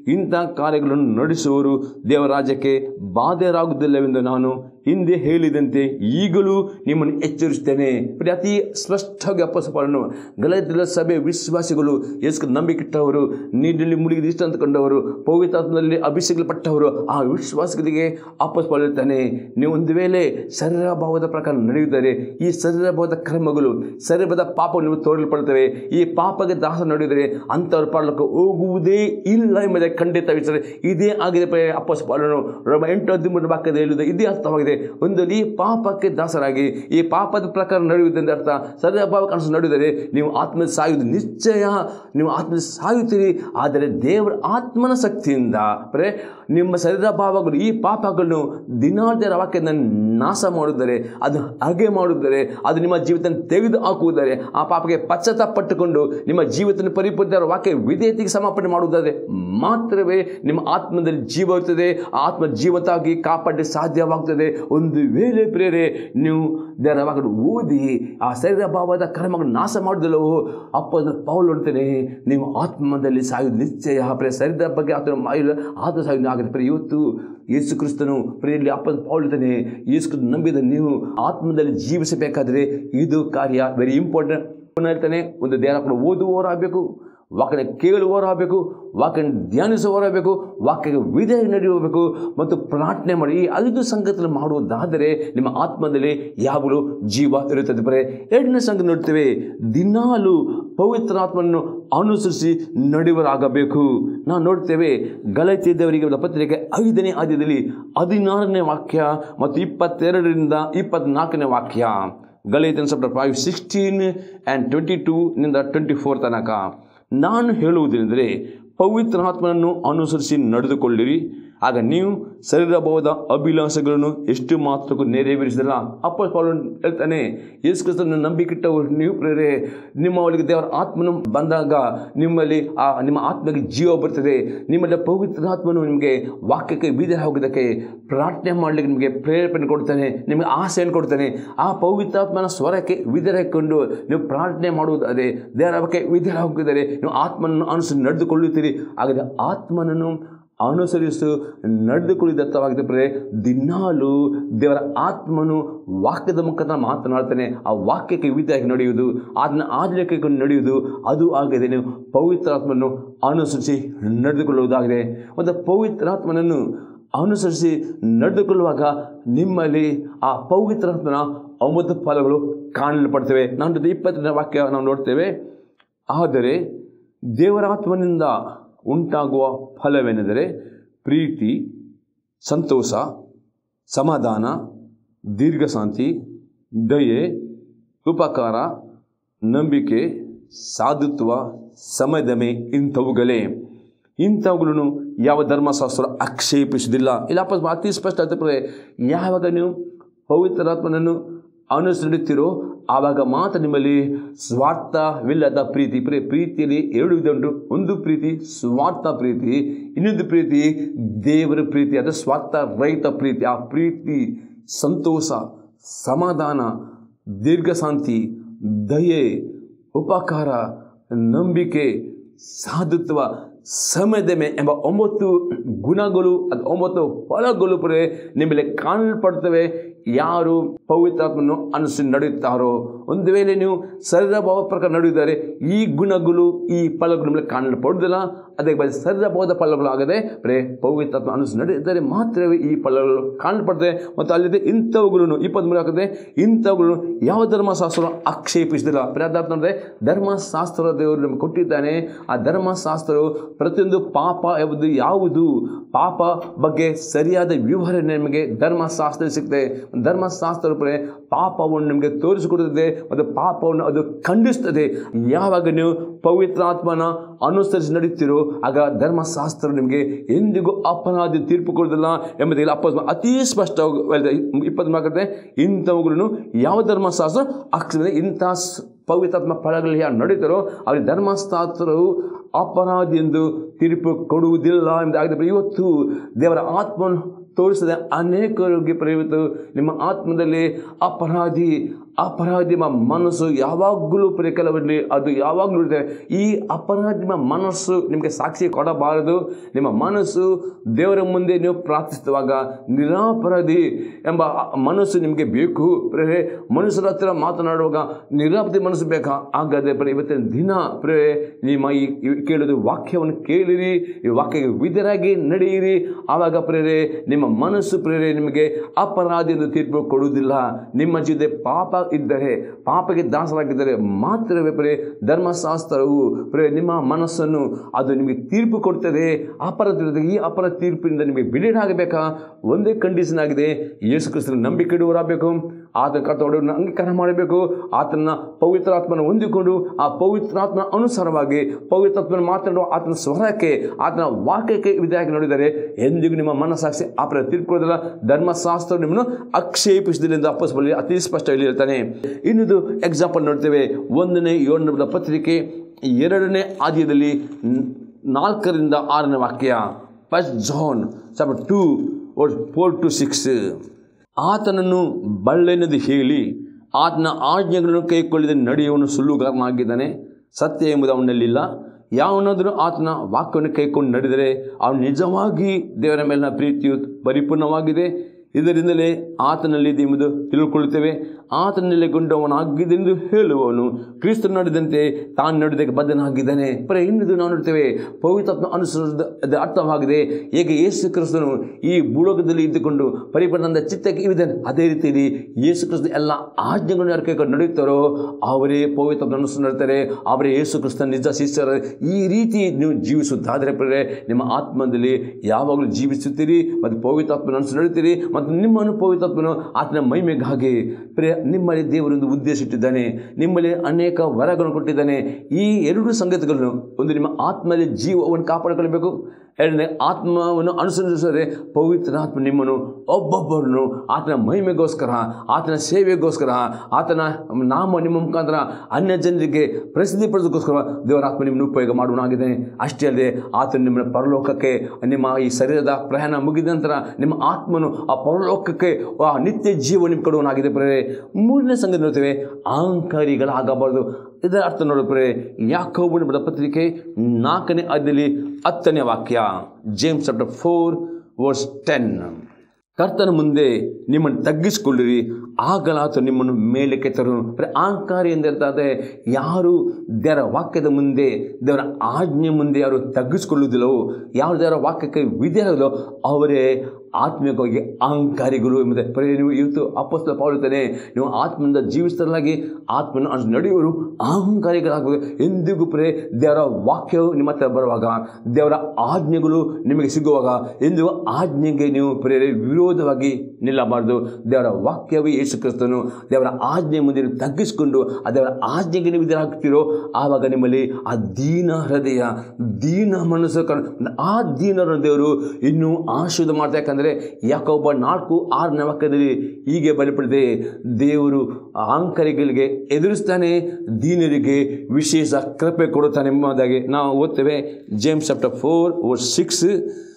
S2: ಇಂಥ ಕಾರ್ಯಗಳನ್ನು ನಡೆಸುವವರು ದೇವರಾಜ್ಯಕ್ಕೆ ಬಾಧ್ಯರಾಗುವುದಿಲ್ಲವೆಂದು ನಾನು ಹಿಂದೆ ಹೇಳಿದಂತೆ ಈಗಲೂ ನಿಮ್ಮನ್ನು ಎಚ್ಚರಿಸುತ್ತೇನೆ ಬರೀ ಅತಿ ಸ್ಪಷ್ಟವಾಗಿ ಅಪ್ಪಸಪಾಲನು ಗಲತಿಲ ಸಭೆ ವಿಶ್ವಾಸಿಗಳು ಯೇಸು ನಂಬಿಕಿಟ್ಟವರು ನೀರಿನಲ್ಲಿ ಮುಳುಗಿ ಇಷ್ಟ ಅಂದುಕೊಂಡವರು ಪವಿತ್ರಾತ್ಮದಲ್ಲಿ ಅಭಿಷೇಕಲ್ಪಟ್ಟವರು ಆ ವಿಶ್ವಾಸಿಗಳಿಗೆ ಅಪ್ಪಸ್ಪಾಲಿರ್ತಾನೆ ನೀವು ಒಂದು ವೇಳೆ ಶರೀರ ಭಾವದ ಪ್ರಕಾರ ನಡೆಯುತ್ತಾರೆ ಈ ಶರೀರ ಭಾವದ ಕ್ರಮಗಳು ಶರೀರದ ಪಾಪಗಳು ನಿಮಗೆ ತೋರಲ್ಪಡುತ್ತವೆ ಈ ಪಾಪಕ್ಕೆ ದಾಸ ನಡೆಯುತ್ತಾರೆ ಅಂಥವ್ರ ಪಾಲಕ್ಕೆ ಹೋಗುವುದೇ ಇಲ್ಲ ಎಂಬುದೇ ಖಂಡಿತ ವಿಚಾರ ಇದೇ ಆಗಿದೆ ಅಪ್ಪಸ್ಪಾಲನು ರೋಮ ಎಂಟು ಹದಿಮೂರು ವಾಕ್ಯದ ಹೇಳುವುದು ಇದೇ ಅರ್ಥವಾಗಿದೆ ಒಂದು ಈ ಪಾಪಕ್ಕೆ ದಾಸರಾಗಿ ಈ ಪಾಪದ ಪ್ರಕಾರ ನಡೆಯುವುದೆಂದ ಅರ್ಥ ಸರಿಯ ಭಾವ ಕಾಣಿಸ್ ನಡೆಯುತ್ತದೆ ನೀವು ಆತ್ಮ ಸಾಯುವುದು ನಿಶ್ಚಯ ನೀವು ಆತ್ಮ ಸಾಯುತ್ತೀರಿ ಆದರೆ ದೇವರ ಆತ್ಮನ ಶಕ್ತಿಯಿಂದ ಅಂದರೆ ನಿಮ್ಮ ಶರೀರ ಭಾವಗಳು ಈ ಪಾಪಗಳನ್ನು ದಿನಾರ್ಧರ ವಾಕ್ಯದ ನಾಶ ಮಾಡುತ್ತಾರೆ ಅದು ಹಾಗೆ ಮಾಡುತ್ತಾರೆ ಅದು ನಿಮ್ಮ ಜೀವಿತ ತೆಗೆದು ಹಾಕುವುದರೆ ಆ ಪಾಪಕ್ಕೆ ಪಶ್ಚಾತ್ತಾಪಟ್ಟುಕೊಂಡು ನಿಮ್ಮ ಜೀವಿತ ಪರಿಪೂರ್ಣ ವಾಕ್ಯ ವಿಧೇಯತೆಗೆ ಸಮರ್ಪಣೆ ಮಾಡುವುದಾದರೆ ಮಾತ್ರವೇ ನಿಮ್ಮ ಆತ್ಮದಲ್ಲಿ ಜೀವ ಇರ್ತದೆ ಆ ಆತ್ಮ ಜೀವಂತವಾಗಿ ಕಾಪಾಡಿ ಸಾಧ್ಯವಾಗ್ತದೆ ಒಂದು ವೇಳೆ ಪ್ರೇರೆ ನೀವು ದೇವರ ವಾಕ್ಯ ಓದಿ ಆ ಶರೀರ ಭಾವದ ಕರ್ಮಗಳನ್ನು ನಾಶ ಮಾಡುವುದಿಲ್ಲವೋ ಅಪ್ಪ ಪೌಲ್ ಅಂತೇನೆ ನೀವು ಆತ್ಮದಲ್ಲಿ ಸಾಯುವುದು ನಿಶ್ಚಯ ಪ್ರೇ ಶರೀರದ ಬಗ್ಗೆ ಆತನ ಮಾಯ ಆತ್ಮ ಸಾಯುವುದು ಆಗುತ್ತೆ ಪ್ರಿಯ ಇವತ್ತು ಯೇಸು ಕ್ರಿಸ್ತನು ಪ್ರಿಯಲ್ಲಿ ಅಪ್ಪ ಪೌಲ್ತಾನೆ ಯೇಸು ಕ್ರಿಸ್ತನು ನಂಬಿದ ನೀವು ಆತ್ಮದಲ್ಲಿ ಜೀವಿಸಬೇಕಾದರೆ ಇದು ಕಾರ್ಯ ವೆರಿ ಇಂಪಾರ್ಟೆಂಟ್ ಹೇಳ್ತಾನೆ ಒಂದು ದೇವರ ಓದುವವರಾಗಬೇಕು ವಾಕ್ಯನ ಕೇಳುವವರಾಗಬೇಕು ವಾಕ್ಯನ ಧ್ಯಾನಿಸುವವರಾಗಬೇಕು ವಾಕ್ಯಕ್ಕೆ ವಿಧೇಯ ನಡೆಯಬೇಕು ಮತ್ತು ಪ್ರಾರ್ಥನೆ ಮಾಡಿ ಈ ಐದು ಸಂಗತಿಗಳು ಮಾಡುವುದಾದರೆ ನಿಮ್ಮ ಆತ್ಮದಲ್ಲಿ ಯಾವಾಗಲೂ ಜೀವ ಇರುತ್ತದೆ ಬರೇ ಎರಡನೇ ಸಂಗತಿ ನೋಡ್ತೇವೆ ದಿನಾಲು ಪವಿತ್ರಾತ್ಮನ್ನು ಅನುಸರಿಸಿ ನಡೆಯುವರಾಗಬೇಕು ನಾವು ನೋಡ್ತೇವೆ ಗಲತಿದ್ದವರಿಗೆ ಪತ್ರಿಕೆ ಐದನೇ ಆದ್ಯದಲ್ಲಿ ಹದಿನಾರನೇ ವಾಕ್ಯ ಮತ್ತು ಇಪ್ಪತ್ತೆರಡರಿಂದ ಇಪ್ಪತ್ನಾಲ್ಕನೇ ವಾಕ್ಯ Galatian chapter five sixteen and twenty ಟೂನಿಂದ ಟ್ವೆಂಟಿ ಫೋರ್ ತನಕ ನಾನು ಹೇಳುವುದೇನೆಂದರೆ ಪವಿತ್ರಾತ್ಮನನ್ನು ಅನುಸರಿಸಿ ನಡೆದುಕೊಳ್ಳಿರಿ ಆಗ ನೀವು ಶರೀರಭಾವದ ಅಭಿಲಾಷೆಗಳನ್ನು ಎಷ್ಟು ಮಾತ್ರಕ್ಕೂ ನೆರವೇರಿಸಿದಲ್ಲ ಅಪ್ಪ ಪಾಲನ್ ಹೇಳ್ತಾನೆ ಯೇಸು ಕ್ರಿಸ್ತನ ನಂಬಿಕಿಟ್ಟವರು ನೀವು ಪ್ರೇರೆ ನಿಮ್ಮ ಒಳಗೆ ದೇವರ ಆತ್ಮನು ಬಂದಾಗ ನಿಮ್ಮಲ್ಲಿ ಆ ನಿಮ್ಮ ಆತ್ಮಗೆ ಜೀವ ಬರ್ತದೆ ನಿಮ್ಮಲ್ಲಿ ಪವಿತ್ರಾತ್ಮನು ನಿಮಗೆ ವಾಕ್ಯಕ್ಕೆ ಬೀದ ಹೋಗೋದಕ್ಕೆ ಪ್ರಾರ್ಥನೆ ಮಾಡಲಿಕ್ಕೆ ನಿಮಗೆ ಪ್ರೇರೇಪಣೆ ಕೊಡ್ತಾನೆ ನಿಮಗೆ ಆಸೆಯನ್ನು ಕೊಡ್ತಾನೆ ಆ ಪವಿತ್ರಾತ್ಮನ ಸ್ವರಕ್ಕೆ ವಿಧರಾಕೊಂಡು ನೀವು ಪ್ರಾರ್ಥನೆ ಮಾಡುವುದಾದರೆ ದೇವರ ಬಗ್ಗೆ ವಿಧರ ಹೋಗಿದ್ದಾರೆ ನೀವು ಆತ್ಮನನ್ನು ಅನುಸರಿಸಿ ನಡೆದುಕೊಳ್ಳುತ್ತೀರಿ ಹಾಗಾದರೆ ಆತ್ಮನನ್ನು ಅನುಸರಿಸು ನಡೆದುಕೊಳ್ಳಿದತ್ತವಾಗಿದೆ ಪ್ರೆ ದಿನಾಲು ದೇವರ ಆತ್ಮನು ವಾಕ್ಯದ ಮುಖಾಂತರ ಮಾತನಾಡ್ತಾನೆ ಆ ವಾಕ್ಯಕ್ಕೆ ವಿಧಿಯಾಗಿ ನಡೆಯುವುದು ಅದನ್ನ ಆಚರಣೆಗೆ ನಡೆಯುವುದು ಅದು ಆಗಿದೆ ನೀವು ಪವಿತ್ರಾತ್ಮನ್ನು ಅನುಸರಿಸಿ ನಡೆದುಕೊಳ್ಳುವುದಾಗಿದೆ ಮತ್ತು ಪವಿತ್ರಾತ್ಮನನ್ನು ಅನುಸರಿಸಿ ನಡೆದುಕೊಳ್ಳುವಾಗ ನಿಮ್ಮಲ್ಲಿ ಆ ಪವಿತ್ರಾತ್ಮನ ಒಂಬತ್ತು ಫಲಗಳು ಕಾಣಲ್ಪಡ್ತವೆ ನಾನು ಇಪ್ಪತ್ತನೇ ವಾಕ್ಯ ನಾವು ನೋಡ್ತೇವೆ ಆದರೆ ದೇವರಾತ್ಮನಿಂದ ಉಂಟಾಗುವ ಫಲವೇನೆಂದರೆ ಪ್ರೀತಿ ಸಂತೋಷ ಸಮಾಧಾನ ದೀರ್ಘಶಾಂತಿ ದಯೆ ಉಪಕಾರ ನಂಬಿಕೆ ಸಾಧುತ್ವ ಸಮದಮೆ ಇಂಥವುಗಳೇ ಇಂಥವುಗಳನ್ನು ಯಾವ ಧರ್ಮಶಾಸ್ತ್ರ ಆಕ್ಷೇಪಿಸುವುದಿಲ್ಲ ಇಲ್ಲ ಅಪ್ಪ ಅತಿ ಸ್ಪಷ್ಟ ಆಗ್ತದೆ ಯಾವಾಗ ನೀವು ಪವಿತ್ರಾತ್ಮನನ್ನು ಅನುಸರಿಸುತ್ತೀರೋ ಆವಾಗ ಮಾತ್ರ ನಿಮ್ಮಲ್ಲಿ ಸ್ವಾರ್ಥವಿಲ್ಲದ ಪ್ರೀತಿ ಪ್ರೇ ಪ್ರೀತಿಯಲ್ಲಿ ಎರಡು ವಿಧ ಉಂಟು ಒಂದು ಪ್ರೀತಿ ಸ್ವಾರ್ಥ ಪ್ರೀತಿ ಇನ್ನೊಂದು ಪ್ರೀತಿ ದೇವರ ಪ್ರೀತಿ ಅದು ಸ್ವಾರ್ಥ ರಹಿತ ಪ್ರೀತಿ ಆ ಪ್ರೀತಿ ಸಂತೋಷ ಸಮಾಧಾನ ದೀರ್ಘಶಾಂತಿ ದಯೆ ಉಪಕಾರ ನಂಬಿಕೆ ಸಾಧುತ್ವ ಸಮದಮೆ ಎಂಬ ಒಂಬತ್ತು ಗುಣಗಳು ಅದು ಒಂಬತ್ತು ಫಲಗಳು ಪುರೇ ನಿಮ್ಮಲ್ಲಿ ಕಾಣಲ್ಪಡ್ತವೆ ಯಾರು ಪವಿತ್ರಾತ್ಮನ್ನು ಅನುಸರಿಸಿ ನಡೆಯುತ್ತಾರೋ ಒಂದು ವೇಳೆ ನೀವು ಶರೀರ ಭಾವ ಪ್ರಕಾರ ನಡೆಯುತ್ತಾರೆ ಈ ಗುಣಗಳು ಈ ಫಲಗಳು ನಿಮ್ಮಲ್ಲಿ ಕಾಣಲ್ಪಡುವುದಿಲ್ಲ ಅದೇ ಬರೀ ಶರೀರ ಭಾವದ ಫಲಗಳು ಆಗದೆ ಬರೀ ಪವಿತ್ರಾತ್ಮ ಅನುಸರಿಸಿ ನಡೆಯುತ್ತಾರೆ ಮಾತ್ರವೇ ಈ ಫಲಗಳು ಕಾಣಲ್ಪಡ್ತವೆ ಮತ್ತು ಅಲ್ಲದೆ ಇಂಥವುಗಳನ್ನು ಇಪ್ಪತ್ತ್ಮೂರು ಆಗ್ತದೆ ಇಂಥವುಗಳನ್ನು ಯಾವ ಧರ್ಮಶಾಸ್ತ್ರ ಆಕ್ಷೇಪಿಸಿದಿಲ್ಲ ಪದಾರ್ಥ ಅಂದರೆ ಧರ್ಮಶಾಸ್ತ್ರ ದೇವರು ನಮಗೆ ಕೊಟ್ಟಿದ್ದಾನೆ ಆ ಧರ್ಮಶಾಸ್ತ್ರವು ಪ್ರತಿಯೊಂದು ಪಾಪ ಎಂಬುದು ಯಾವುದು ಪಾಪ ಬಗ್ಗೆ ಸರಿಯಾದ ವಿವರಣೆ ನಿಮಗೆ ಧರ್ಮಶಾಸ್ತ್ರ ಸಿಗ್ತದೆ ಧರ್ಮಶಾಸ್ತ್ರ ರೂಪೇ ಪಾಪವನ್ನು ನಿಮಗೆ ತೋರಿಸಿಕೊಡುತ್ತದೆ ಮತ್ತು ಪಾಪವನ್ನು ಅದು ಖಂಡಿಸ್ತದೆ ಯಾವಾಗ ನೀವು ಪವಿತ್ರಾತ್ಮನ ಅನುಸರಿಸಿ ನಡೀತೀರೋ ಆಗ ಧರ್ಮಶಾಸ್ತ್ರ ನಿಮಗೆ ಎಂದಿಗೂ ಅಪರಾಧಿ ತೀರ್ಪು ಕೊಡೋದಿಲ್ಲ ಎಂಬುದಿಲ್ಲ ಅಪ್ಪ ಅತಿ ಸ್ಪಷ್ಟವಾಗಿ ಇಪ್ಪತ್ನಾಲ್ಕನೇ ಇಂಥವುಗಳನ್ನು ಯಾವ ಧರ್ಮಶಾಸ್ತ್ರ ಆಗ್ತದೆ ಇಂಥ ಸ್- ಪವಿತ್ರಾತ್ಮ ಫಲಗಳಲ್ಲಿ ಯಾರು ನಡೀತಾರೋ ಅವರಿಗೆ ಧರ್ಮಶಾಸ್ತ್ರವು ಅಪರಾಧಿ ಎಂದು ತೀರ್ಪು ಕೊಡುವುದಿಲ್ಲ ಎಂಬುದಾಗಿದೆ ಇವತ್ತು ದೇವರ ಆತ್ಮವನ್ನು ತೋರಿಸದೆ ಅನೇಕರಿಗೆ ಪ್ರೇರಿತ ನಿಮ್ಮ ಆತ್ಮದಲ್ಲಿ ಅಪರಾಧಿ ಅಪರಾಧಿಮ ಮನಸ್ಸು ಯಾವಾಗಲೂ ಪ್ರಿಯ ಕೆಲವರಲ್ಲಿ ಅದು ಯಾವಾಗಲೂ ಇರುತ್ತೆ ಈ ಅಪರಾಧಿಮ ಮನಸ್ಸು ನಿಮಗೆ ಸಾಕ್ಷಿ ಕೊಡಬಾರದು ನಿಮ್ಮ ಮನಸ್ಸು ದೇವರ ಮುಂದೆ ನೀವು ಪ್ರಾರ್ಥಿಸುವಾಗ ನಿರಾಪರಾಧಿ ಎಂಬ ಮನಸ್ಸು ನಿಮಗೆ ಬೇಕು ಪ್ರಿಯರೇ ಮನುಷ್ಯರ ಹತ್ರ ಮಾತನಾಡುವಾಗ ನಿರಾಪರಾಧಿ ಮನಸ್ಸು ಬೇಕಾ ಹಾಗಾದರೆ ಪ್ರಿಯ ಇವತ್ತಿನ ದಿನ ಪ್ರಿಯರೇ ನಿಮ್ಮ ಈ ಈ ಕೇಳೋದು ವಾಕ್ಯವನ್ನು ಕೇಳಿರಿ ಈ ವಾಕ್ಯಕ್ಕೆ ವಿಧರಾಗಿ ನಡೆಯಿರಿ ಆವಾಗ ಪ್ರೇರೆ ನಿಮ್ಮ ಮನಸ್ಸು ಪ್ರೇರೆ ನಿಮಗೆ ಅಪರಾಧಿ ಎಂದು ತೀರ್ಪು ಕೊಡುವುದಿಲ್ಲ ನಿಮ್ಮ ಜೊತೆ ಪಾಪ ಇದ್ದರೆ ಪಾಪಕ್ಕೆ ದಾಸರಾಗಿದ್ದರೆ ಮಾತ್ರವೇ ಪ್ರೇ ಧರ್ಮಶಾಸ್ತ್ರವು ಪ್ರೇ ನಿಮ್ಮ ಮನಸ್ಸನ್ನು ಅದು ನಿಮಗೆ ತೀರ್ಪು ಕೊಡ್ತದೆ ಅಪರಾಧ ಈ ಅಪರಾಧ ತೀರ್ಪಿನಿಂದ ನಿಮಗೆ ಬಿಡುಗಡೆ ಆಗಬೇಕಾ ಒಂದೇ ಕಂಡೀಷನ್ ಆಗಿದೆ ಯೇಸು ಕ್ರಿಸ್ತನ ನಂಬಿಕೆ ಇಡುವರಾಗಬೇಕು ಆತನ ಕರ್ತವ್ಯವನ್ನು ಅಂಗೀಕಾರ ಮಾಡಬೇಕು ಆತನ ಪವಿತ್ರಾತ್ಮನ ಹೊಂದಿಕೊಂಡು ಆ ಪವಿತ್ರಾತ್ಮನ ಅನುಸಾರವಾಗಿ ಪವಿತ್ರಾತ್ಮನ ಮಾತನಾಡುವ ಆತನ ಸ್ವರಕ್ಕೆ ಆತನ ವಾಕ್ಯಕ್ಕೆ ವಿಧಾಯಕ ನೋಡಿದರೆ ಎಂದಿಗೂ ನಿಮ್ಮ ಮನಸ್ಸಾಕ್ಷಿ ಅಪರಾಧ ತೀರ್ಕೊಳ್ಳೋದಿಲ್ಲ ಧರ್ಮಶಾಸ್ತ್ರ ನಿಮ್ಮನ್ನು ಆಕ್ಷೇಪಿಸಿದಿಲ್ಲ ಎಂದು ಅಪ್ಪಸ್ಬಲ್ಲಿ ಅತಿ ಸ್ಪಷ್ಟ ಹೇಳಿ ಹೇಳ್ತಾನೆ ಇನ್ನೊಂದು ಎಕ್ಸಾಂಪಲ್ ನೋಡ್ತೇವೆ ಒಂದನೇ ಏಳನೇ ಪತ್ರಿಕೆ ಎರಡನೇ ಆದ್ಯದಲ್ಲಿ ನ್- ನಾಲ್ಕರಿಂದ ಆರನೇ ವಾಕ್ಯ first John chapter two four to six ಆತನನ್ನು ಬಳ್ಳೆನೆಂದು ಹೇಳಿ ಆತನ ಆಜ್ಞೆಗಳನ್ನು ಕೈಕೊಳ್ಳದೆ ನಡೆಯುವನು ಸುಳ್ಳುಗಾರನಾಗಿದ್ದಾನೆ ಸತ್ಯ ಎಂಬುದು ಅವನಲ್ಲಿಲ್ಲ ಯಾವನಾದರೂ ಆತನ ವಾಕ್ಯವನ್ನು ಕೈಕೊಂಡು ನಡೆದರೆ ಅವನು ನಿಜವಾಗಿ ದೇವರ ಮೇಲಿನ ಪ್ರೀತಿಯು ಪರಿಪೂರ್ಣವಾಗಿದೆ ಇದರಿಂದಲೇ ಆತನಲ್ಲಿ ಇದೆ ಎಂಬುದು ತಿಳ್ಕೊಳ್ಳುತ್ತೇವೆ ಆತನಲ್ಲಿ ಗೊಂಡವನಾಗಿದ್ದೆಂದು ಹೇಳುವವನು ಕ್ರಿಸ್ತನು ನಡೆದಂತೆ ತಾನು ನಡೆದಕ್ಕೆ ಬದ್ಧನಾಗಿದ್ದಾನೆ ಪರ ಇನ್ನದು ನಾವು ನೋಡ್ತೇವೆ ಪವಿತ್ರಾತ್ಮ ಅನುಸರಿಸಿದ ಅದು ಅರ್ಥವಾಗಿದೆ ಹೇಗೆ ಯೇಸು ಕ್ರಿಸ್ತನು ಈ ಭೂಲೋಕದಲ್ಲಿ ಇದ್ದುಕೊಂಡು ಪರಿಪೂರ್ಣದ ಚಿತ್ತಕ್ಕೆ ಇದ್ದಾನೆ ಅದೇ ರೀತಿಯಲ್ಲಿ ಯೇಸು ಕ್ರಿಸ್ತ ಎಲ್ಲ ಆಜ್ಞೆಗಳನ್ನು ಯಾರು ಕೈಕೊಂಡು ನಡೆಯುತ್ತಾರೋ ಅವರೇ ಪವಿತ್ರಾತ್ಮ ಅನುಸರಿಸ್ತಾರೆ ಅವರೇ ಯೇಸು ಕ್ರಿಸ್ತನ ನಿಜ ಶಿಷ್ಯರ ಈ ರೀತಿ ನೀವು ಜೀವಿಸುತ್ತಾದರೆ ಪ್ರಿಯರೇ ನಿಮ್ಮ ಆತ್ಮದಲ್ಲಿ ಯಾವಾಗಲೂ ಜೀವಿಸುತ್ತೀರಿ ಮತ್ತು ಪವಿತ್ರಾತ್ಮನ ಅನುಸರಿಸಿ ನಡೆಯುತ್ತೀರಿ ಮತ್ತು ನಿಮ್ಮನ್ನು ಪವಿತ್ರಾತ್ಮನು ಆತನ ಮಹಿಮೆಗಾಗಿ ಪ್ರಿಯ ನಿಮ್ಮಲ್ಲಿ ದೇವರೊಂದು ಉದ್ದೇಶ ಇಟ್ಟಿದ್ದಾನೆ ನಿಮ್ಮಲ್ಲಿ ಅನೇಕ ವರಗಳನ್ನು ಕೊಟ್ಟಿದ್ದಾನೆ ಈ ಎರಡು ಸಂಗತಿಗಳನ್ನು ಒಂದು ನಿಮ್ಮ ಆತ್ಮದಲ್ಲಿ ಜೀವವನ್ನು ಕಾಪಾಡಿಕೊಳ್ಳಬೇಕು ಎರಡನೇ ಆತ್ಮವನ್ನು ಅನುಸರಿಸಿದರೆ ಪವಿತ್ರಾತ್ಮ ನಿಮ್ಮನ್ನು ಒಬ್ಬೊಬ್ಬರನ್ನು ಆತನ ಮಹಿಮೆಗೋಸ್ಕರ ಆತನ ಸೇವೆಗೋಸ್ಕರ ಆತನ ನಾಮ ನಿಮ್ಮ ಮುಖಾಂತರ ಅನ್ಯ ಜನರಿಗೆ ಪ್ರಸಿದ್ಧಿ ಪಡೆದಕ್ಕೋಸ್ಕರ ದೇವರ ಆತ್ಮ ನಿಮ್ಮನ್ನು ಉಪಯೋಗ ಮಾಡುವನಾಗಿದ್ದಾನೆ ಅಷ್ಟೇ ಅಲ್ಲದೆ ಆತನು ನಿಮ್ಮನ್ನು ಪರಲೋಕಕ್ಕೆ ನಿಮ್ಮ ಈ ಶರೀರದ ಪ್ರಯಾಣ ಮುಗಿದ ನಂತರ ನಿಮ್ಮ ಆತ್ಮನು ಆ ಪರಲೋಕಕ್ಕೆ ಆ ನಿತ್ಯ ಜೀವ ನಿಮ್ಮ ಕೊಡುವನಾಗಿದೆ ಪ್ರೇರೆ ಮೂರನೇ ಸಂಗತಿ ನೋಡ್ತೇವೆ ಅಹಂಕಾರಿಗಳಾಗಬಾರದು ಇದರ ಅರ್ಥ ನೋಡಿದ್ರೆ ಯಾಕೋಬನ ಬರೆದ ಪತ್ರಿಕೆ ನಾಲ್ಕನೇ ಅದ್ದಲ್ಲಿ ಹತ್ತನೇ ವಾಕ್ಯ James chapter four verse ten ಕರ್ತನ ಮುಂದೆ ನಿಮ್ಮನ್ನು ತಗ್ಗಿಸಿಕೊಳ್ಳಿರಿ ಆಗಲಾತ ನಿಮ್ಮನ್ನು ಮೇಲಕ್ಕೆ ತರುವನು ಬರೀ ಅಹಂಕಾರಿ ಎಂದಿರ್ತಾರೆ ಯಾರು ದೇವರ ವಾಕ್ಯದ ಮುಂದೆ ದೇವರ ಆಜ್ಞೆ ಮುಂದೆ ಯಾರು ತಗ್ಗಿಸಿಕೊಳ್ಳುವುದಿಲ್ಲವೋ ಯಾರು ದೇವರ ವಾಕ್ಯಕ್ಕೆ ವಿಧೇಯರಲ್ಲೋ ಅವರೇ ಆತ್ಮಿಕವಾಗಿ ಅಹಂಕಾರಿಗಳು ಎಂಬುದೇ ಬರೀ ನೀವು ಇವತ್ತು ಅಪ್ಪಸ್ತಲ ಪಾಳುತ್ತಾನೆ ನೀವು ಆತ್ಮನಿಂದ ಜೀವಿಸ್ತಲಾಗಿ ಆತ್ಮನ ಅನುಸರಿಸಿ ನಡೆಯುವರು ಅಹಂಕಾರಿಗಳಾಗಬೇಕು ಎಂದಿಗೂ ಪ್ರೇ ದೇವರ ವಾಕ್ಯವು ನಿಮ್ಮ ಹತ್ರ ಬರುವಾಗ ದೇವರ ಆಜ್ಞೆಗಳು ನಿಮಗೆ ಸಿಗುವಾಗ ಎಂದಿಗೂ ಆಜ್ಞೆಗೆ ನೀವು ಪ್ರೇರೆ ವಿರೋಧವಾಗಿ ನಿಲ್ಲಬಾರ್ದು ದೇವರ ವಾಕ್ಯವೇ ಯೇಸು ಕ್ರಿಸ್ತನು ದೇವರ ಆಜ್ಞೆ ಮುಂದೆ ನೀವು ತಗ್ಗಿಸಿಕೊಂಡು ಆ ದೇವರ ಆಜ್ಞೆಗೆ ನೀವು ಇದರಾಗ್ತೀರೋ ಆವಾಗ ನಿಮ್ಮಲ್ಲಿ ಆ ದೀನ ಹೃದಯ ದೀನ ಮನಸ್ಸು ಕಣ್- ಆ ದೀನರ ದೇವರು ಇನ್ನೂ ಆಶೀರ್ವಾದ ಮಾಡ್ತಾ ಯಾಕಂದರೆ ಯಾಕೊಬ್ಬ ನಾಲ್ಕು ಆರನೇ ವಾಕ್ಯದಲ್ಲಿ ಹೀಗೆ ಬಲಿಪಡಿದೆ ದೇವರು ಅಹಂಕಾರಿಗಳಿಗೆ ಎದುರಿಸ್ತಾನೆ ದೀನರಿಗೆ ವಿಶೇಷ ಕೃಪೆ ಕೊಡುತ್ತಾನೆ ಎಂಬುದಾಗಿ ನಾವು ಓದ್ತೇವೆ James chapter four or six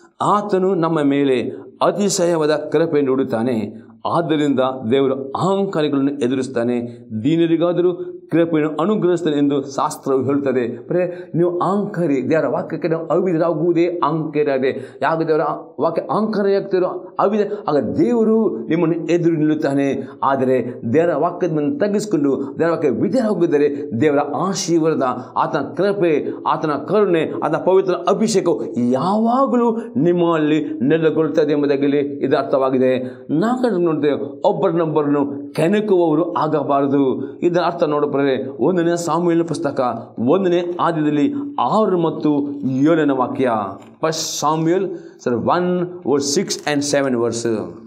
S2: ಆತನು ನಮ್ಮ ಮೇಲೆ ಅತಿಶಯವಾದ ಕೃಪೆ ನೀಡುತ್ತಾನೆ ಆದ್ದರಿಂದ ದೇವರು ಅಹಂಕಾರಿಗಳನ್ನು ಎದುರಿಸ್ತಾನೆ ದೀನರಿಗಾದರೂ ಕೃಪೆಯನ್ನು ಅನುಗ್ರಹಿಸ್ತಾನೆ ಎಂದು ಶಾಸ್ತ್ರವು ಹೇಳುತ್ತದೆ ಬರೇ ನೀವು ಅಹಂಕಾರಿ ದೇವರ ವಾಕ್ಯಕ್ಕೆ ನಾವು ಅವಿಧರಾಗುವುದೇ ಅಹಂಕಾರಿ ಯಾವಾಗ ದೇವರ ವಾಕ್ಯ ಅಹಂಕಾರಿಯಾಗ್ತಿರೋ ಅವಿಧ ಆಗ ದೇವರು ನಿಮ್ಮನ್ನು ಎದುರು ನಿಲ್ಲುತ್ತಾನೆ ಆದರೆ ದೇವರ ವಾಕ್ಯದ ಮೇಲೆ ತಗ್ಗಿಸಿಕೊಂಡು ದೇವರ ವಾಕ್ಯ ವಿಧೇಯರಾಗಿದ್ದರೆ ದೇವರ ಆಶೀರ್ವಾದ ಆತನ ಕೃಪೆ ಆತನ ಕರುಣೆ ಆತನ ಪವಿತ್ರ ಅಭಿಷೇಕವು ಯಾವಾಗಲೂ ನಿಮ್ಮಲ್ಲಿ ನೆಲೆಗೊಳ್ಳುತ್ತದೆ ಎಂಬುದಾಗಿ ಇದು ಅರ್ಥವಾಗಿದೆ ನಾಲ್ಕು ನೋಡ್ತೇವೆ ಒಬ್ಬರನ್ನೊಬ್ಬರನ್ನು ಕೆಣಕುವವರು ಆಗಬಾರದು ಇದರ ಅರ್ಥ ನೋಡಬಾರದೆ ಒಂದನೇ ಸಾಮೂಹಿಕ ಪುಸ್ತಕ ಒಂದನೇ ಆದ್ಯದಲ್ಲಿ ಆರು ಮತ್ತು ಏಳನೇ ವಾಕ್ಯ first Samuel sir one or six and seven verse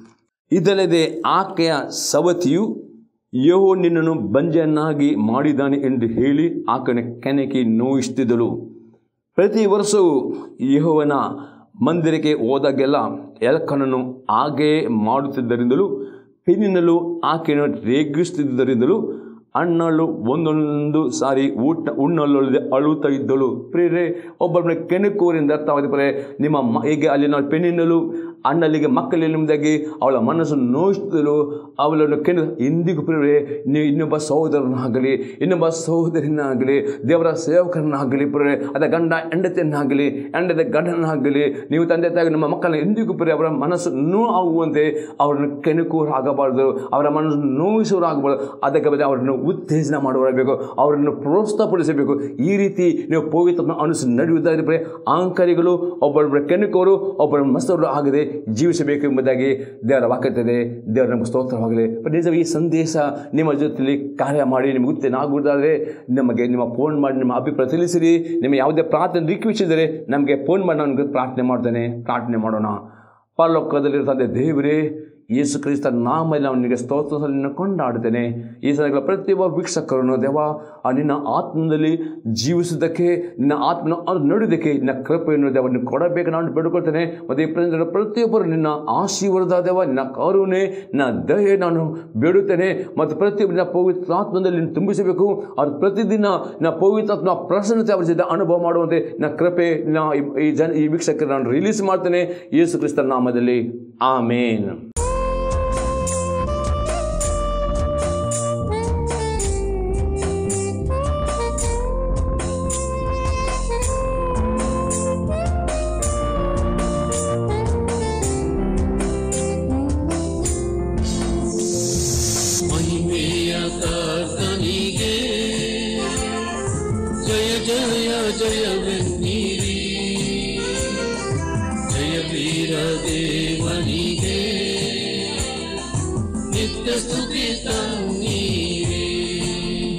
S2: ಇದಲ್ಲದೆ ಆಕೆಯ ಸವತಿಯು ಯಹೋ ನಿನ್ನನ್ನು ಬಂಜೆಯನ್ನಾಗಿ ಮಾಡಿದ್ದಾನೆ ಎಂದು ಹೇಳಿ ಆಕೆಯ ಕೆನಕಿ ನೋಯಿಸುತ್ತಿದ್ದಳು ಪ್ರತಿ ವರ್ಷವೂ ಯೆಹೋವನ ಮಂದಿರಕ್ಕೆ ಹೋದಾಗೆಲ್ಲ ಎಲ್ಕನನ್ನು ಹಾಗೇ ಮಾಡುತ್ತಿದ್ದರಿಂದಲೂ ಪೆನ್ನಿನಲ್ಲೂ ಆಕೆಯನ್ನು ರೇಗಿಸುತ್ತಿದ್ದರಿಂದಲೂ ಅಣ್ಣಳು ಒಂದೊಂದು ಸಾರಿ ಊಟ ಉಣ್ಣಲ್ಲದೆ ಅಳುತ್ತಾ ಇದ್ದಳು ಪ್ರೇರೆ ಒಬ್ಬೊಬ್ಬನ ಕೆಣಕುವರಿಂದ ಅರ್ಥವಾದ ಪ್ರೇರೆ ನಿಮ್ಮ ಮ ಹೇಗೆ ಅಲ್ಲಿ ನಾವು ಪೆನ್ನಿನಲ್ಲೂ ಅಣ್ಣಲಿಗೆ ಮಕ್ಕಳೆಂಬುದಾಗಿ ಅವಳ ಮನಸ್ಸನ್ನು ನೋಯಿಸಿದಳು ಅವಳನ್ನು ಕೆಣ ಎಂದಿಗೂ ಪ್ರಿಯರೇ ನೀವು ಇನ್ನೊಬ್ಬ ಸಹೋದರನಾಗಲಿ ಇನ್ನೊಬ್ಬ ಸಹೋದರಿನಾಗಲಿ ದೇವರ ಸೇವಕರನ್ನಾಗಲಿ ಪ್ರಿಯರೇ ಅದ ಗಂಡ ಹೆಂಡತಿಯನ್ನಾಗಲಿ ಹೆಂಡದ ಗಂಡನಾಗಲಿ ನೀವು ತಂದೆ ತಾಯಿ ನಮ್ಮ ಮಕ್ಕಳನ್ನ ಎಂದಿಗೂ ಪ್ರಿಯ ಅವರ ಮನಸ್ಸು ನೋವು ಆಗುವಂತೆ ಅವರನ್ನು ಕೆಣಕುವರಾಗಬಾರ್ದು ಅವರ ಮನಸ್ಸು ನೋಯಿಸುವರಾಗಬಾರ್ದು ಅದಕ್ಕೆ ಬದಲು ಅವರನ್ನು ಉತ್ತೇಜನ ಮಾಡುವರಬೇಕು ಅವರನ್ನು ಪ್ರೋತ್ಸಾಹಪಡಿಸಬೇಕು ಈ ರೀತಿ ನೀವು ಪವಿತ್ರ ಅನುಸರಿಸಿ ನಡೆಯುವುದಾದರೆ ಪ್ರಿಯ ಆಂಕರಿಗಳು ಒಬ್ಬರೊಬ್ಬರ ಕೆಣಕುವರು ಒಬ್ಬರ ಮಸ್ತರು ಆಗದೆ ಜೀವಿಸಬೇಕು ಎಂಬುದಾಗಿ ದೇವರ ವಾಕ್ಯತ್ತದೆ ದೇವರ ನಮಗೆ ಸ್ತೋತ್ರವಾಗಲಿ ನಿಜ ಈ ಸಂದೇಶ ನಿಮ್ಮ ಜೊತೆಯಲ್ಲಿ ಕಾರ್ಯ ಮಾಡಿ ನಿಮಗೆ ಉತ್ತೇನಾಗುವುದಾದರೆ ನಮಗೆ ನಿಮ್ಮ ಫೋನ್ ಮಾಡಿ ನಿಮ್ಮ ಅಭಿಪ್ರಾಯ ತಿಳಿಸಿರಿ ನಿಮ್ಮ ಯಾವುದೇ ಪ್ರಾರ್ಥನೆ ರಿಕ್ವೆಸ್ಟ್ ಇದ್ದರೆ ನಮಗೆ ಫೋನ್ ಮಾಡಿ ನನಗೆ ಪ್ರಾರ್ಥನೆ ಮಾಡ್ತೇನೆ ಪ್ರಾರ್ಥನೆ ಮಾಡೋಣ ಪರಲೋಕದಲ್ಲಿರೋ ತಂದೆ ದೇವರೇ ಯೇಸು ಕ್ರಿಸ್ತ ನಾಮಲ್ಲಿ ನಾವು ನಿನಗೆ ಸ್ತೋತ್ರ ನಿನ್ನ ಕೊಂಡಾಡ್ತೇನೆ ಈ ಸಲಗಳ ಪ್ರತಿಯೊಬ್ಬ ವೀಕ್ಷಕರನ್ನು ದೇವ ಆ ನಿನ್ನ ಆತ್ಮದಲ್ಲಿ ಜೀವಿಸುವುದಕ್ಕೆ ನಿನ್ನ ಆತ್ಮನ ನಡೆಯೋದಕ್ಕೆ ನಿನ್ನ ಕೃಪೆಯನ್ನು ದೇವ ನೀನು ಕೊಡಬೇಕು ನಾನು ಬೇಡಿಕೊಳ್ತೇನೆ ಮತ್ತು ಈ ಪ್ರತಿಯೊಬ್ಬರು ಪ್ರತಿಯೊಬ್ಬರು ನಿನ್ನ ಆಶೀರ್ವಾದ ದೇವ ನಿನ್ನ ಕರುಣೆ ನಿನ್ನ ದಯೆ ನಾನು ಬೇಡುತ್ತೇನೆ ಮತ್ತು ಪ್ರತಿಯೊಬ್ಬರು ನಿನ್ನ ಪವಿತ್ರ ಆತ್ಮದಲ್ಲಿ ನೀನು ತುಂಬಿಸಬೇಕು ಅವ್ರು ಪ್ರತಿದಿನ ನಿನ್ನ ಪವಿತ್ರಾತ್ಮ ಪ್ರಸನ್ನತೆ ಅವರ ಜೊತೆ ಅನುಭವ ಮಾಡುವಂತೆ ನಿನ್ನ ಕೃಪೆ ನಿನ್ನ ಈ- ಈ ಜನ ಈ ವೀಕ್ಷಕರು ನಾನು ರಿಲೀಸ್ ಮಾಡ್ತೇನೆ ಯೇಸು ಕ್ರಿಸ್ತನ ನಾಮದಲ್ಲಿ ಆಮೇನ್
S1: ಮಹಿಮೆಯ ಕರ್ತನಿಗೆ ಜಯ ಜಯ ಜಯವೆನ್ನಿರಿ ಜಯ ವೀರ ದೇವನಿಗೆ ನಿತ್ಯ ಸ್ತುತಿ ತನ್ನ